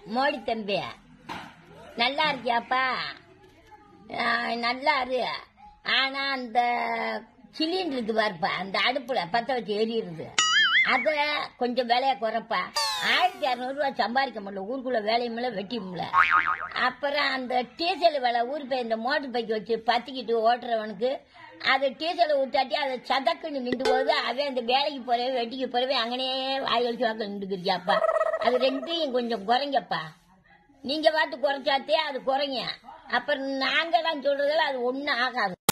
மோடி தம்பி நல்லா இருக்கியாப்பா ஆ, நல்லா இரு ஆனா அந்த சிலிண்டர் இருக்கு பாருப்பா அந்த அடுப்புல பத்த வச்சு எரியுறது அத கொஞ்சம் விலைய குறைப்பா ஆயிரத்தி இரநூறுவா சம்பாதிக்க முடியல ஊருக்குள்ள வேலையும் இல்லை வெட்டியும் இல்லை அப்புறம் அந்த டீசல் விலை ஊர் போய் இந்த மோட்டர் பைக் வச்சு பத்திக்கிட்டு ஓட்டுறவனுக்கு அது டீசலை விட்டாட்டி அதை சதக்குன்னு நின்று போகுது அவன் அந்த வேலைக்கு போறவே வெட்டிக்கு போறவே அங்கனே வாய் வலிச்சு வாக்க நின்றுக்கிறியாப்பா அது ரெண்டையும் கொஞ்சம் குறைங்கப்பா நீங்க பார்த்து குறைச்சாத்தே அது குறைங்க அப்புறம் நாங்கெல்லாம் சொல்றதுல அது ஒண்ணும் ஆகாது